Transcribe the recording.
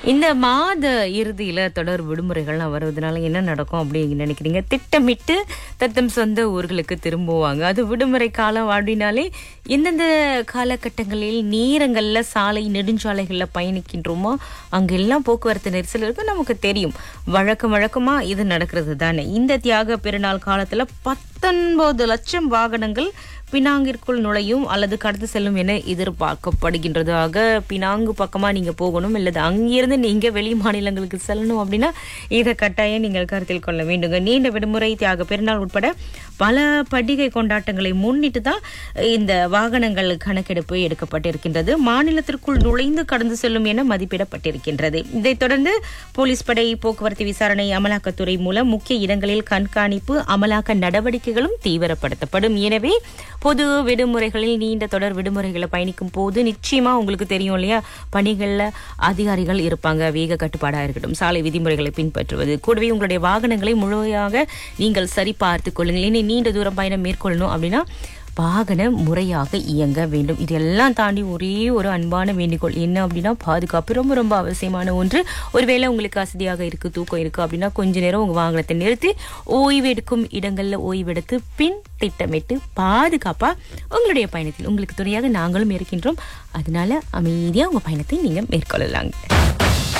இந்த மாத இறுதியில தொடர் விடுமுறைகள்லாம் வருவதனால என்ன நடக்கும் அப்படின்னு நினைக்கிறீங்க திட்டமிட்டு தத்தம் சொந்த ஊர்களுக்கு திரும்புவாங்க அது விடுமுறை காலம் அப்படின்னாலே எந்தெந்த காலகட்டங்களில் நேரங்கள்ல சாலை நெடுஞ்சாலைகள்ல பயணிக்கின்றோமோ அங்கெல்லாம் போக்குவரத்து நெரிசல் இருக்கு நமக்கு தெரியும் வழக்கம் வழக்கமா இது நடக்கிறது தானே இந்த தியாக பெருநாள் காலத்துல பத்தொன்பது லட்சம் வாகனங்கள் பினாங்கிற்குள் நுழையும் அல்லது கடந்து செல்லும் என எதிர்பார்க்கப்படுகின்றது ஆக பினாங்கு பக்கமா நீங்க போகணும் அல்லது அங்கிருந்து நீங்க வெளி மாநிலங்களுக்கு செல்லணும் அப்படின்னா இதை கட்டாயம் நீங்கள் கருத்தில் கொள்ள வேண்டுங்க நீண்ட விடுமுறை தியாக பெருநாள் உட்பட பல பண்டிகை கொண்டாட்டங்களை முன்னிட்டு தான் இந்த வாகனங்கள் கணக்கெடுப்பு எடுக்கப்பட்டிருக்கின்றது மாநிலத்திற்குள் நுழைந்து கடந்து செல்லும் என மதிப்பிடப்பட்டிருக்கின்றது இதைத் தொடர்ந்து போலீஸ் படை போக்குவரத்து விசாரணை அமலாக்கத்துறை மூலம் முக்கிய இடங்களில் கண்காணிப்பு அமலாக்க நடவடிக்கைகளும் தீவிரப்படுத்தப்படும் எனவே பொது விடுமுறைகளில் நீண்ட தொடர் விடுமுறைகளை பயணிக்கும் போது நிச்சயமா உங்களுக்கு தெரியும் இல்லையா பணிகள்ல அதிகாரிகள் இருப்பாங்க வேக கட்டுப்பாடா இருக்கட்டும் சாலை விதிமுறைகளை பின்பற்றுவது கூடவே உங்களுடைய வாகனங்களை முழுமையாக நீங்கள் சரி பார்த்துக் கொள்ளுங்கள் இனி நீண்ட தூரம் பயணம் மேற்கொள்ளணும் அப்படின்னா வாகனம் முறையாக இயங்க வேண்டும் இதெல்லாம் தாண்டி ஒரே ஒரு அன்பான வேண்டுகோள் என்ன அப்படின்னா பாதுகாப்பு ரொம்ப ரொம்ப அவசியமான ஒன்று ஒருவேளை உங்களுக்கு வசதியாக இருக்கு தூக்கம் இருக்கு அப்படின்னா கொஞ்ச நேரம் உங்க வாகனத்தை நிறுத்தி ஓய்வெடுக்கும் இடங்கள்ல ஓய்வெடுத்து பின் திட்டமிட்டு பாதுகாப்பா உங்களுடைய பயணத்தில் உங்களுக்கு துணையாக நாங்களும் இருக்கின்றோம் அதனால அமைதியா உங்க பயணத்தை நீங்க மேற்கொள்ளலாங்க